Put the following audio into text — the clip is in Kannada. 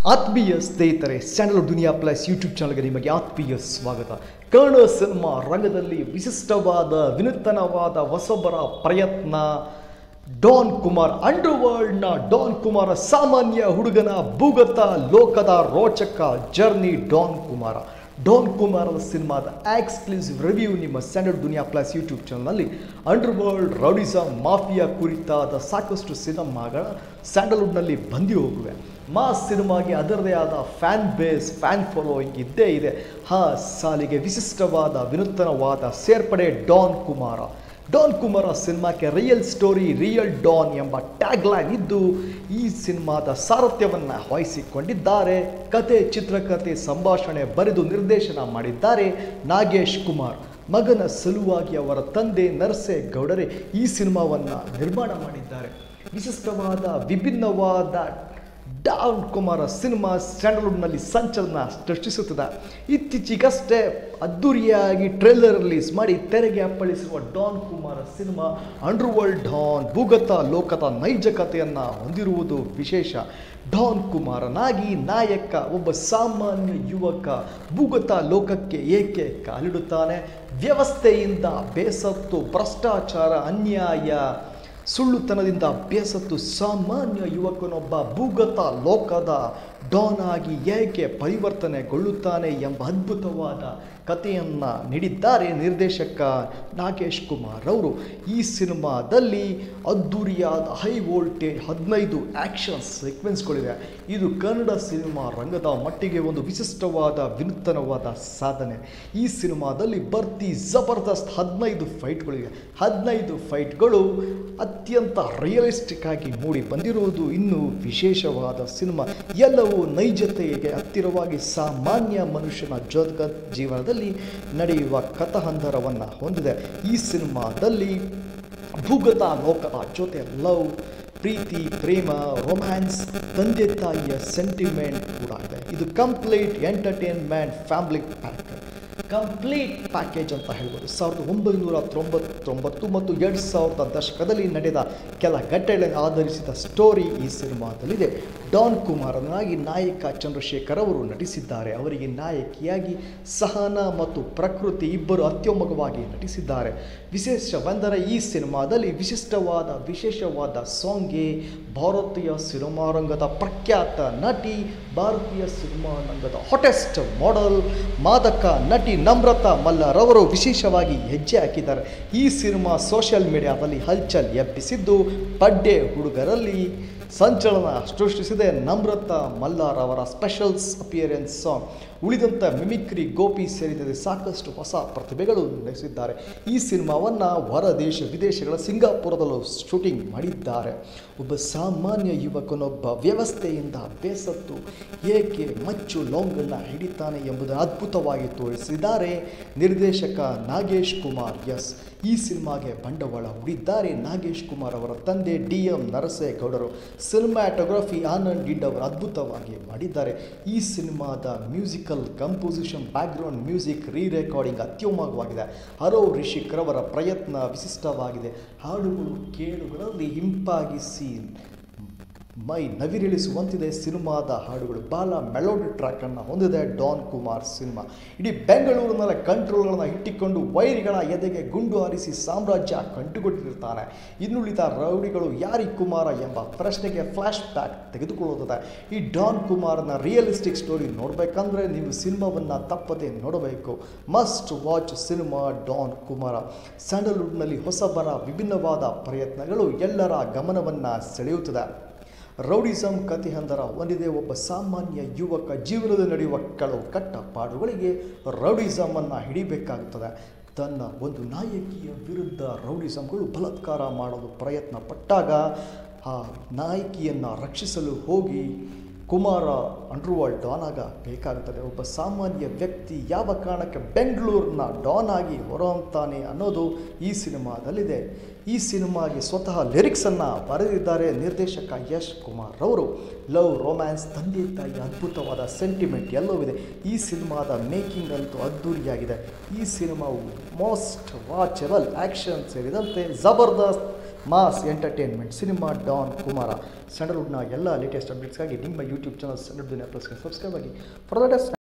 ಆತ್ಮೀಯ ಸ್ನೇಹಿತರೆ ಸ್ಯಾಂಡಲ್ವುಡ್ ದುನಿಯಾ ಪ್ಲಸ್ ಯೂಟ್ಯೂಬ್ ಚಾನಲ್ಗೆ ನಿಮಗೆ ಆತ್ಮೀಯ ಸ್ವಾಗತ ಕನ್ನಡ ಸಿನಿಮಾ ರಂಗದಲ್ಲಿ ವಿಶಿಷ್ಟವಾದ ವಿನೂತನವಾದ ಹೊಸಬರ ಪ್ರಯತ್ನ ಡಾನ್ ಕುಮಾರ್ ಅಂಡರ್ ವರ್ಲ್ಡ್ನ ಡಾನ್ ಕುಮಾರ ಸಾಮಾನ್ಯ ಹುಡುಗನ ಭೂಗತ ಲೋಕದ ರೋಚಕ ಜರ್ನಿ ಡಾನ್ ಕುಮಾರ ಡಾನ್ ಕುಮಾರದ ಸಿನಿಮಾದ ಎಕ್ಸ್ಕ್ಲೂಸಿವ್ ರಿವ್ಯೂ ನಿಮ್ಮ ಸ್ಟ್ಯಾಂಡರ್ಡ್ ದುನಿಯಾ ಪ್ಲಸ್ ಯೂಟ್ಯೂಬ್ ಚಾನಲ್ನಲ್ಲಿ ಅಂಡರ್ ವರ್ಲ್ಡ್ ರೌಡಿಸಮ್ ಮಾಫಿಯಾ ಕುರಿತಾದ ಸಾಕಷ್ಟು ಸಿನಿಮಾಗಳ ಸ್ಯಾಂಡಲ್ವುಡ್ನಲ್ಲಿ ಬಂದಿ ಹೋಗುವೆ ಮಾಸ್ ಸಿನಿಮಾಗೆ ಅದರದೇ ಆದ ಫ್ಯಾನ್ ಬೇಸ್ ಫ್ಯಾನ್ ಫಾಲೋಯಿಂಗ್ ಇದ್ದೇ ಇದೆ ಆ ಸಾಲಿಗೆ ವಿಶಿಷ್ಟವಾದ ವಿನೂತನವಾದ ಸೇರ್ಪಡೆ ಡಾನ್ ಕುಮಾರ ಡಾನ್ ಕುಮಾರ ಸಿನಿಮಾಕ್ಕೆ ರಿಯಲ್ ಸ್ಟೋರಿ ರಿಯಲ್ ಡಾನ್ ಎಂಬ ಟ್ಯಾಗ್ ಲೈನ್ ಇದ್ದು ಈ ಸಿನಿಮಾದ ಸಾರಥ್ಯವನ್ನು ವಹಿಸಿಕೊಂಡಿದ್ದಾರೆ ಕತೆ ಚಿತ್ರಕಥೆ ಸಂಭಾಷಣೆ ಬರೆದು ನಿರ್ದೇಶನ ಮಾಡಿದ್ದಾರೆ ನಾಗೇಶ್ ಕುಮಾರ್ ಮಗನ ಸಲುವಾಗಿ ಅವರ ತಂದೆ ನರಸೇಗೌಡರೇ ಈ ಸಿನಿಮಾವನ್ನು ನಿರ್ಮಾಣ ಮಾಡಿದ್ದಾರೆ ವಿಶಿಷ್ಟವಾದ ವಿಭಿನ್ನವಾದ ಡಾನ್ ಕುಮಾರ ಸಿನಿಮಾ ಸ್ಟ್ಯಾಂಡಲ್ವುಡ್ನಲ್ಲಿ ಸಂಚಲನ ಸೃಷ್ಟಿಸುತ್ತದೆ ಇತ್ತೀಚೆಗಷ್ಟೇ ಅದ್ದೂರಿಯಾಗಿ ಟ್ರೇಲರ್ ರಿಲೀಸ್ ಮಾಡಿ ತೆರೆಗೆ ಅಪ್ಪಳಿಸಿರುವ don Kumara cinema underworld don ಭೂಗತ ಲೋಕದ ನೈಜ ಕಥೆಯನ್ನು ಹೊಂದಿರುವುದು ವಿಶೇಷ ಡಾನ್ ಕುಮಾರನಾಗಿ ನಾಯಕ ಒಬ್ಬ ಸಾಮಾನ್ಯ ಯುವಕ ಭೂಗತ ಲೋಕಕ್ಕೆ ಏಕೆ ಕಾಲಿಡುತ್ತಾನೆ ವ್ಯವಸ್ಥೆಯಿಂದ ಬೇಸತ್ತು ಭ್ರಷ್ಟಾಚಾರ ಅನ್ಯಾಯ ಸುಳ್ಳುತನದಿಂದ ಬೇಸತ್ತು ಸಾಮಾನ್ಯ ಯುವಕನೊಬ್ಬ ಭೂಗತ ಲೋಕದ ಡಾನ್ ಆಗಿ ಏಕೆ ಪರಿವರ್ತನೆಗೊಳ್ಳುತ್ತಾನೆ ಎಂಬ ಅದ್ಭುತವಾದ ಕಥೆಯನ್ನು ನೀಡಿದ್ದಾರೆ ನಿರ್ದೇಶಕ ನಾಗೇಶ್ ಕುಮಾರ್ ಅವರು ಈ ಸಿನಿಮಾದಲ್ಲಿ ಅದ್ದೂರಿಯಾದ ಹೈ ವೋಲ್ಟೇಜ್ ಹದಿನೈದು ಆ್ಯಕ್ಷನ್ ಸೀಕ್ವೆನ್ಸ್ಗಳಿವೆ ಇದು ಕನ್ನಡ ಸಿನಿಮಾ ರಂಗದ ಮಟ್ಟಿಗೆ ಒಂದು ವಿಶಿಷ್ಟವಾದ ವಿನೂತನವಾದ ಸಾಧನೆ ಈ ಸಿನಿಮಾದಲ್ಲಿ ಬರ್ತಿ ಜಬರ್ದಸ್ತ್ ಹದಿನೈದು ಫೈಟ್ಗಳಿವೆ ಹದಿನೈದು ಫೈಟ್ಗಳು ಅತ್ಯಂತ ರಿಯಲಿಸ್ಟಿಕ್ ಆಗಿ ಮೂಡಿ ಬಂದಿರುವುದು ಇನ್ನೂ ವಿಶೇಷವಾದ ಸಿನಿಮಾ ಎಲ್ಲವೂ ನೈಜತೆಗೆ ಹತ್ತಿರವಾಗಿ ಸಾಮಾನ್ಯ ಮನುಷ್ಯನ ಜಗತ್ ಜೀವನದಲ್ಲಿ ನಡೆಯುವ ಕಥಾಹಂದರವನ್ನು ಹೊಂದಿದೆ ಈ ಸಿನಿಮಾದಲ್ಲಿ ಭೂಗತ ಲೋಕದ ಜೊತೆ ಲವ್ ಪ್ರೀತಿ ಪ್ರೇಮ ರೊಮ್ಯಾನ್ಸ್ ತಂದೆ ತಾಯಿಯ ಸೆಂಟಿಮೆಂಟ್ ಕೂಡ ಇದೆ ಇದು complete entertainment family pack complete package ಅಂತ ಹೇಳ್ಬೋದು ಸಾವಿರದ ಒಂಬೈನೂರ ತೊಂಬತ್ತೊಂಬತ್ತು ಮತ್ತು ಎರಡು ಸಾವಿರದ ದಶಕದಲ್ಲಿ ನಡೆದ ಕೆಲ ಘಟನೆಗಳನ್ನು ಆಧರಿಸಿದ ಸ್ಟೋರಿ ಈ ಸಿನಿಮಾದಲ್ಲಿದೆ ಡಾನ್ ಕುಮಾರನಾಗಿ ನಾಯಕ ಚಂದ್ರಶೇಖರ್ ಅವರು ನಟಿಸಿದ್ದಾರೆ ಅವರಿಗೆ ನಾಯಕಿಯಾಗಿ ಸಹನಾ ಮತ್ತು ಪ್ರಕೃತಿ ಇಬ್ಬರು ಅತ್ಯುಮುಖವಾಗಿ ನಟಿಸಿದ್ದಾರೆ ವಿಶೇಷವೆಂದರೆ ಈ ಸಿನಿಮಾದಲ್ಲಿ ವಿಶಿಷ್ಟವಾದ ವಿಶೇಷವಾದ ಸಾಂಗ್ಗೆ ಭಾರತೀಯ ಸಿನಿಮಾ ರಂಗದ ಪ್ರಖ್ಯಾತ ನಟಿ ಭಾರತೀಯ ಸಿನಿಮಾ ರಂಗದ ಹಾಟೆಸ್ಟ್ ಮಾಡೆಲ್ ಮಾದಕ ನಟಿ ನಮ್ರತಾ ಮಲ್ಲರವರು ವಿಶೇಷವಾಗಿ ಹೆಜ್ಜೆ ಹಾಕಿದ್ದಾರೆ ಈ ಸಿನಿಮಾ ಸೋಷಿಯಲ್ ಮೀಡಿಯಾದಲ್ಲಿ ಹಲ್ಚಲ್ ಎಬ್ಬಿಸಿದ್ದು ಬಡ್ಡೆ ಹುಡುಗರಲ್ಲಿ ಸಂಚಲನ ಸೃಷ್ಟಿಸಿದೆ ನಮ್ರತಾ ಮಲ್ಲಾರ್ ಅವರ ಸ್ಪೆಷಲ್ಸ್ ಅಪಿಯರೆನ್ಸ್ ಸಾಂಗ್ ಉಳಿದಂಥ ಮಿಮಿಕ್ರಿ ಗೋಪಿ ಸೇರಿದಂತೆ ಸಾಕಷ್ಟು ಹೊಸ ಪ್ರತಿಭೆಗಳು ನಡೆಸಿದ್ದಾರೆ ಈ ಸಿನಿಮಾವನ್ನು ಹೊರ ದೇಶ ವಿದೇಶಗಳ ಸಿಂಗಾಪುರದಲ್ಲೂ ಶೂಟಿಂಗ್ ಮಾಡಿದ್ದಾರೆ ಒಬ್ಬ ಸಾಮಾನ್ಯ ಯುವಕನೊಬ್ಬ ವ್ಯವಸ್ಥೆಯಿಂದ ಬೇಸತ್ತು ಏಕೆ ಮಚ್ಚು ಲೋಂಗನ್ನು ಹಿಡಿತಾನೆ ಎಂಬುದನ್ನು ಅದ್ಭುತವಾಗಿ ತೋರಿಸಿದ್ದಾರೆ ನಿರ್ದೇಶಕ ನಾಗೇಶ್ ಕುಮಾರ್ ಎಸ್ ಈ ಸಿನಿಮಾಗೆ ಬಂಡವಾಳ ಹೂಡಿದ್ದಾರೆ ನಾಗೇಶ್ ಕುಮಾರ್ ಅವರ ತಂದೆ ಡಿ ಎಂ ನರಸೇಗೌಡರು ಸಿನಿಮ್ಯಾಟೋಗ್ರಫಿ ಆನಂದ್ ಡಿಡ್ ಅವರು ಅದ್ಭುತವಾಗಿ ಮಾಡಿದ್ದಾರೆ ಈ ಸಿನಿಮಾದ musical composition background music re recording ಅತ್ಯುಮವಾಗಿದೆ ಹರವ್ ರಿಷಿಕ್ರವರ ಪ್ರಯತ್ನ ವಿಶಿಷ್ಟವಾಗಿದೆ ಹಾಡುಗಳು ಕೇಳುಗಳಲ್ಲಿ ಹಿಂಪಾಗಿಸಿ ಮೈ ನವಿರಿಳಿಸುವಂತಿದೆ ಸಿನಿಮಾದ ಹಾಡುಗಳು ಬಾಲ ಮೆಲೋಡಿ ಟ್ರ್ಯಾಕನ್ನು ಹೊಂದಿದೆ ಡಾನ್ ಕುಮಾರ್ ಸಿನಿಮಾ ಇಡೀ ಬೆಂಗಳೂರಿನಲ್ಲಿ ಕಂಟ್ರೋಲ್ಗಳನ್ನು ಇಟ್ಟಿಕೊಂಡು ವೈರಿಗಳ ಎದೆಗೆ ಗುಂಡು ಹಾರಿಸಿ ಸಾಮ್ರಾಜ್ಯ ಕಂಡುಕೊಟ್ಟಿರ್ತಾನೆ ಇನ್ನುಳಿದ ರೌಡಿಗಳು ಯಾರಿ ಕುಮಾರ ಎಂಬ ಪ್ರಶ್ನೆಗೆ ಫ್ಲ್ಯಾಶ್ ಬ್ಯಾಕ್ ತೆಗೆದುಕೊಳ್ಳುತ್ತದೆ ಈ ಡಾನ್ ಕುಮಾರ್ನ ರಿಯಲಿಸ್ಟಿಕ್ ಸ್ಟೋರಿ ನೋಡಬೇಕಂದ್ರೆ ನೀವು ಸಿನಿಮಾವನ್ನು ತಪ್ಪದೆ ನೋಡಬೇಕು must watch cinema don Kumara ಸ್ಯಾಂಡಲ್ವುಡ್ನಲ್ಲಿ ಹೊಸಬರ ವಿಭಿನ್ನವಾದ ಪ್ರಯತ್ನಗಳು ಎಲ್ಲರ ಗಮನವನ್ನು ಸೆಳೆಯುತ್ತದೆ ರೌಡಿಸಮ್ ಕಥೆಯೊಂದರ ಹೊಂದಿದೆ ಒಬ್ಬ ಸಾಮಾನ್ಯ ಯುವಕ ಜೀವನದಲ್ಲಿ ನಡೆಯುವ ಕೆಲವು ಕಟ್ಟಪಾಡುಗಳಿಗೆ ರೌಡಿಸಮನ್ನು ಹಿಡಿಬೇಕಾಗುತ್ತದೆ ತನ್ನ ಒಂದು ನಾಯಕಿಯ ವಿರುದ್ಧ ರೌಡಿಸಮ್ಗಳು ಬಲಾತ್ಕಾರ ಮಾಡಲು ಪ್ರಯತ್ನ ಪಟ್ಟಾಗ ಆ ನಾಯಕಿಯನ್ನು ರಕ್ಷಿಸಲು ಹೋಗಿ ಕುಮಾರ ಅಂಡರ್ವರ್ಲ್ಡ್ ಡಾನ್ ಆಗ ಬೇಕಾಗುತ್ತದೆ ಒಬ್ಬ ಸಾಮಾನ್ಯ ವ್ಯಕ್ತಿ ಯಾವ ಕಾರಣಕ್ಕೆ ಬೆಂಗಳೂರಿನ ಡಾನ್ ಆಗಿ ಹೊರಹೊಮ್ತಾನೆ ಅನ್ನೋದು ಈ ಸಿನಿಮಾದಲ್ಲಿದೆ ಈ ಸಿನಿಮಾಗೆ ಸ್ವತಃ ಲಿರಿಕ್ಸನ್ನು ಬರೆದಿದ್ದಾರೆ ನಿರ್ದೇಶಕ ಯಶ್ ಕುಮಾರ್ ಅವರು ಲವ್ ರೊಮ್ಯಾನ್ಸ್ ತಂದೆ ತಾಯಿ ಅದ್ಭುತವಾದ ಸೆಂಟಿಮೆಂಟ್ ಎಲ್ಲವೂ ಇದೆ ಈ ಸಿನಿಮಾದ ಮೇಕಿಂಗ್ ಅಂತೂ ಅದ್ಧೂರಿಯಾಗಿದೆ ಈ ಸಿನಿಮಾವು ಮೋಸ್ಟ್ ವಾಚಬಲ್ ಆ್ಯಕ್ಷನ್ ಸೇರಿದಂತೆ ಜಬರ್ದಸ್ತ್ mass entertainment cinema don Kumara ಸ್ಯಾಂಡಲ್ವುಡ್ನ ಎಲ್ಲ ಲೇಟೆಸ್ಟ್ ಅಪ್ಡೇಟ್ಸ್ಗಾಗಿ ನಿಮ್ಮ ಯೂಟ್ಯೂಬ್ ಚಾನಲ್ ಸ್ಯಾಂಡಲ್ ದುನಿಯಾ ಪ್ಲಸ್ಗೆ ಸಬ್ಸ್ಕ್ರೈಬ್ ಆಗಿ ಫಾರ್ ದ